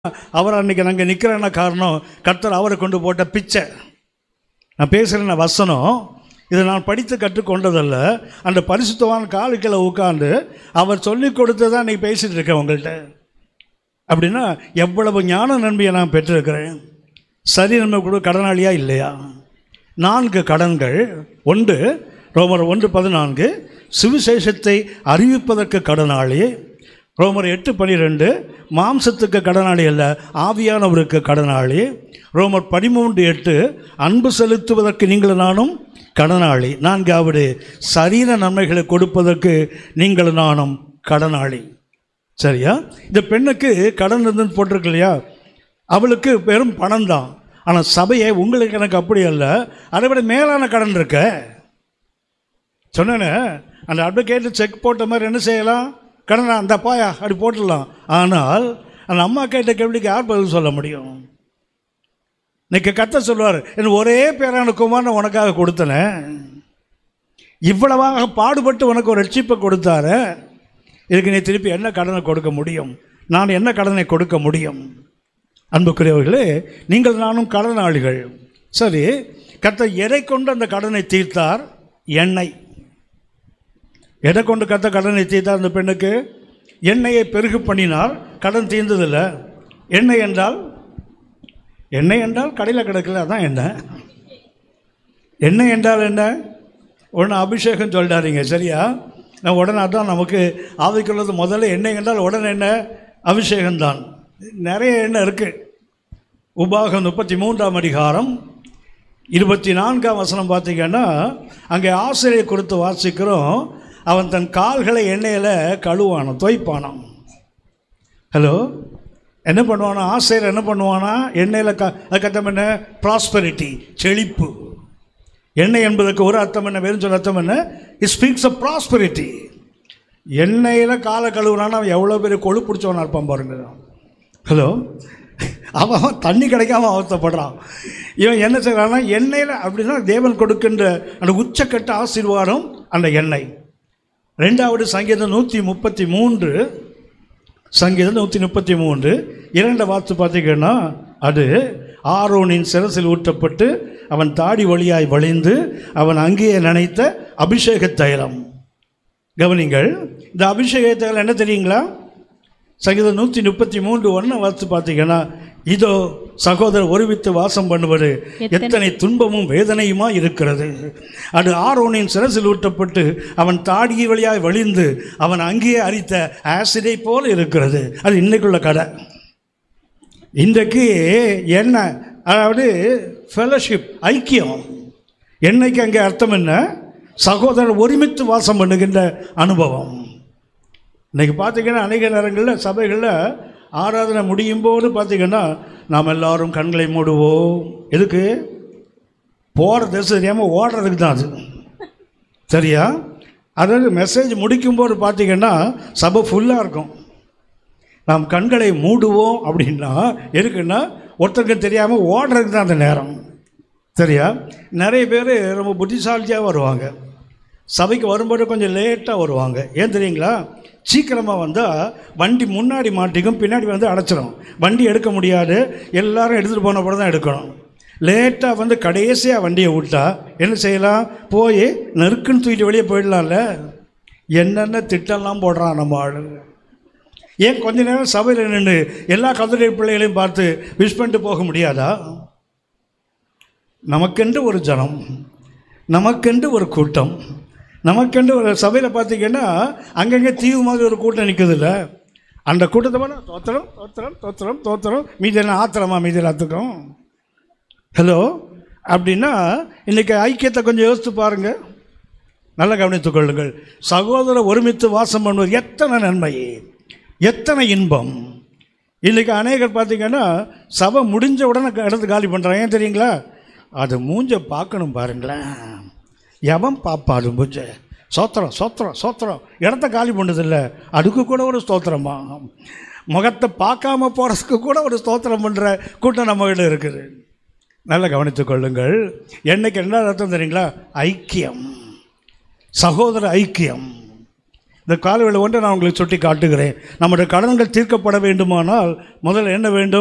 அவர் அன்னைக்கு நாங்கள் நிற்கிறேன்னா காரணம் கர்த்தர் அவரை கொண்டு போட்ட பிச்சை நான் பேசுகிறேன் வசனம் இதை நான் படித்து கற்றுக்கொண்டதல்ல அந்த பரிசுத்தவான் காலுக்கில் உட்காந்து அவர் சொல்லி கொடுத்து தான் நீ பேசிகிட்டு இருக்கேன் உங்கள்கிட்ட அப்படின்னா எவ்வளவு ஞான நன்மையை நான் பெற்றிருக்கிறேன் சரி நன்மை கூட கடனாளியா இல்லையா நான்கு கடன்கள் ஒன்று ரோமர் ஒன்று பதினான்கு சுவிசேஷத்தை அறிவிப்பதற்கு கடனாளி ரோமர் எட்டு பனிரெண்டு மாம்சத்துக்கு கடனாளி அல்ல ஆவியானவருக்கு கடனாளி ரோமர் பதிமூன்று எட்டு அன்பு செலுத்துவதற்கு நீங்கள் நானும் கடனாளி நான்காவது சரீர நன்மைகளை கொடுப்பதற்கு நீங்கள் நானும் கடனாளி சரியா இந்த பெண்ணுக்கு கடன் இருந்துன்னு போட்டிருக்கு இல்லையா அவளுக்கு வெறும் பணம் தான் ஆனால் சபையை உங்களுக்கு எனக்கு அப்படி அல்ல அதை விட மேலான கடன் இருக்க சொன்னேனே அந்த அட்வொகேட்டு செக் போட்ட மாதிரி என்ன செய்யலாம் கடனா அந்த பாயா அப்படி போட்டுடலாம் ஆனால் அந்த அம்மா கேட்ட கேள்விக்கு யார் பதில் சொல்ல முடியும் இன்னைக்கு கத்த சொல்லுவார் என் ஒரே பேரான குமாரனை உனக்காக கொடுத்தனே இவ்வளவாக பாடுபட்டு உனக்கு ஒரு ரட்சிப்பை கொடுத்தாரு இதுக்கு நீ திருப்பி என்ன கடனை கொடுக்க முடியும் நான் என்ன கடனை கொடுக்க முடியும் அன்புக்குரியவர்களே நீங்கள் நானும் கடனாளிகள் சரி கத்த எதை கொண்டு அந்த கடனை தீர்த்தார் எண்ணெய் எதை கொண்டு கத்த கடனை தீர்த்தார் அந்த பெண்ணுக்கு எண்ணெயை பெருகு பண்ணினார் கடன் தீர்ந்ததில்லை எண்ணெய் என்றால் எண்ணெய் என்றால் கடையில் கிடக்கல அதான் எண்ணெய் எண்ணெய் என்றால் என்ன ஒன்று அபிஷேகம் சொல்லிட்டாருங்க சரியா நான் உடனே அதான் நமக்கு ஆவிக்குள்ளது முதல்ல எண்ணெய் என்றால் உடனே என்ன அபிஷேகம்தான் நிறைய எண்ணெய் இருக்குது உபாகம் முப்பத்தி மூன்றாம் அதிகாரம் இருபத்தி நான்காம் வசனம் பார்த்தீங்கன்னா அங்கே ஆசிரியர் கொடுத்து வாசிக்கிறோம் அவன் தன் கால்களை எண்ணெயில் கழுவானான் துவைப்பானான் ஹலோ என்ன பண்ணுவானா ஆசிரியர் என்ன பண்ணுவானா எண்ணெயில் க அதுக்கு என்ன ப்ராஸ்பரிட்டி செழிப்பு எண்ணெய் என்பதற்கு ஒரு அர்த்தம் என்ன வேறு சொல்ல அர்த்தம் என்ன இட் ஸ்பீக்ஸ் அ ப்ராஸ்பரிட்டி எண்ணெயில் காலை கழுவுனானா அவன் எவ்வளோ பெரிய கொழு பிடிச்சவனா இருப்பான் பாருங்க ஹலோ அவன் அவன் தண்ணி கிடைக்காம அவஸ்தப்படுறான் இவன் என்ன செய்கிறான்னா எண்ணெயில் அப்படின்னா தேவன் கொடுக்கின்ற அந்த உச்சக்கட்ட ஆசீர்வாதம் அந்த எண்ணெய் ரெண்டாவது சங்கீதம் நூற்றி முப்பத்தி மூன்று சங்கீதம் நூற்றி முப்பத்தி மூன்று இரண்டு வார்த்தை பார்த்தீங்கன்னா அது ஆரோனின் சிரசில் ஊற்றப்பட்டு அவன் தாடி வழியாய் வழிந்து அவன் அங்கேயே நினைத்த அபிஷேக தைலம் கவனிங்கள் இந்த அபிஷேக தைலம் என்ன தெரியுங்களா சங்கீதம் நூற்றி முப்பத்தி மூன்று ஒன்று வார்த்தை பார்த்தீங்கன்னா இதோ சகோதரர் ஒருவித்து வாசம் பண்ணுவது எத்தனை துன்பமும் வேதனையுமா இருக்கிறது அது ஆரோனின் சிரசில் ஊட்டப்பட்டு அவன் தாடி வழியாய் வழிந்து அவன் அங்கேயே அரித்த ஆசிடை போல இருக்கிறது அது இன்னைக்குள்ள கடை இன்றைக்கு என்ன அதாவது ஃபெலோஷிப் ஐக்கியம் என்னைக்கு அங்கே அர்த்தம் என்ன சகோதரர் ஒருமித்து வாசம் பண்ணுகின்ற அனுபவம் இன்றைக்கி பார்த்தீங்கன்னா அநேக நேரங்களில் சபைகளில் ஆராதனை முடியும் போது பார்த்தீங்கன்னா நாம் எல்லாரும் கண்களை மூடுவோம் எதுக்கு போகிற திசை தெரியாமல் ஓடுறதுக்கு தான் அது சரியா அதாவது மெசேஜ் முடிக்கும்போது பார்த்தீங்கன்னா சபை ஃபுல்லாக இருக்கும் நாம் கண்களை மூடுவோம் அப்படின்னா எதுக்குன்னா ஒருத்தருக்கு தெரியாமல் ஓடுறதுக்கு தான் அந்த நேரம் சரியா நிறைய பேர் ரொம்ப புத்திசாலியாக வருவாங்க சபைக்கு வரும்போது கொஞ்சம் லேட்டாக வருவாங்க ஏன் தெரியுங்களா சீக்கிரமாக வந்தால் வண்டி முன்னாடி மாட்டிக்கும் பின்னாடி வந்து அடைச்சிடும் வண்டி எடுக்க முடியாது எல்லாரும் எடுத்துகிட்டு போன தான் எடுக்கணும் லேட்டாக வந்து கடைசியாக வண்டியை விட்டா என்ன செய்யலாம் போய் நெருக்குன்னு தூக்கிட்டு வெளியே போயிடலாம்ல என்னென்ன திட்டம்லாம் போடுறான் நம்ம ஆளு ஏன் கொஞ்ச நேரம் சபையில் நின்று எல்லா கதிரை பிள்ளைகளையும் பார்த்து விஷ் பண்ணிட்டு போக முடியாதா நமக்கென்று ஒரு ஜனம் நமக்கென்று ஒரு கூட்டம் நமக்கென்று ஒரு சபையில் பார்த்தீங்கன்னா அங்கங்கே தீவு மாதிரி ஒரு கூட்டம் நிற்குதுல்ல அந்த கூட்டத்தை பண்ண தோத்திரம் தோத்திரம் தோத்திரம் தோத்திரம் மீதி என்ன ஆத்திரமா மீதி எல்லாத்துக்கும் ஹலோ அப்படின்னா இன்றைக்கி ஐக்கியத்தை கொஞ்சம் யோசித்து பாருங்கள் நல்லா கவனித்துக் கொள்ளுங்கள் சகோதர ஒருமித்து வாசம் பண்ணுவது எத்தனை நன்மை எத்தனை இன்பம் இன்றைக்கி அநேகர் பார்த்தீங்கன்னா சபை முடிஞ்ச உடனே இடத்து காலி பண்ணுறாங்க ஏன் தெரியுங்களா அது மூஞ்ச பார்க்கணும் பாருங்களேன் எவன் பாப்பா அது மூஞ்ச சோத்திரம் சோத்திரம் சோத்திரம் இடத்த காலி பண்ணதில்ல அதுக்கு கூட ஒரு ஸ்தோத்திரமா முகத்தை பார்க்காம போகிறதுக்கு கூட ஒரு ஸ்தோத்திரம் பண்ணுற கூட்டம் நம்மகிட்ட இருக்குது நல்லா கவனித்துக் கொள்ளுங்கள் என்னைக்கு என்ன அர்த்தம் தெரியுங்களா ஐக்கியம் சகோதர ஐக்கியம் இந்த காலவேளை ஒன்றை நான் உங்களுக்கு சுட்டி காட்டுகிறேன் நம்முடைய கடன்கள் தீர்க்கப்பட வேண்டுமானால் முதல்ல என்ன வேண்டும்